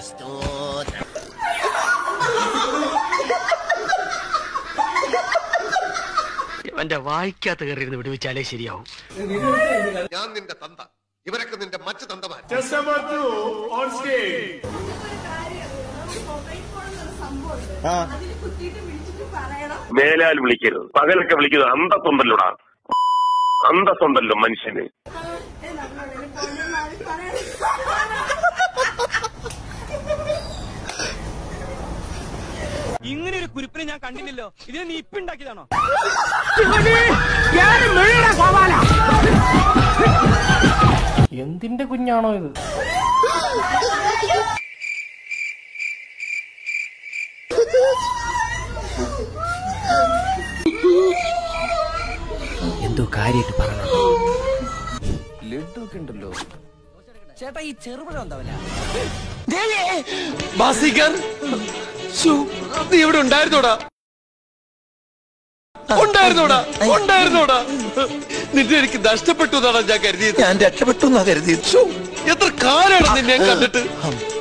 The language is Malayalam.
സ്തോത്രം എന്റെ വായിക്കാത്ത കയറിയിരുന്ന് വിടുവിച്ചാലേ ശരിയാവും ഞാൻ നിന്റെ തന്ത ഇവരൊക്കെ നിന്റെ മറ്റു തന്തമാർ അതിന് കുത്തിയിട്ട് വിളിച്ചിട്ട് പറയണം മേലാൽ വിളിക്കരുത് പകലൊക്കെ വിളിക്കുന്നത് അന്തസ്സുണ്ടല്ലോടാ അന്തസ്സുണ്ടല്ലോ മനുഷ്യന് ഏ, നമ്മളോട് പൊന്നുമാരി പറയണം ഇങ്ങനെ ഒരു കുരിപ്പിനെ ഞാൻ കണ്ടില്ലല്ലോ ഇതിനെ നീ ഇപ്പിണ്ടാക്കിയതാണോ എന്തിന്റെ കുഞ്ഞാണോ ഇത് എന്തോ കാര്യമായിട്ട് പറഞ്ഞു ലഡു ഒക്കെ ഉണ്ടല്ലോ ചേട്ടാ ഈ ചെറുപഴം എന്താവില്ല ബാസിക്കർ നീ ഇവിടെ ഉണ്ടായിരുന്നോടാ ഉണ്ടായിരുന്നോടാ ഉണ്ടായിരുന്നോടാ നിന്നെ എനിക്ക് നഷ്ടപ്പെട്ടു എന്നാണ് ഞാൻ കരുതിയത് ഞാൻ രക്ഷപ്പെട്ടു എന്നാ കരുതിയത് എത്ര കാലാണ് നിന്നെ ഞാൻ കണ്ടിട്ട്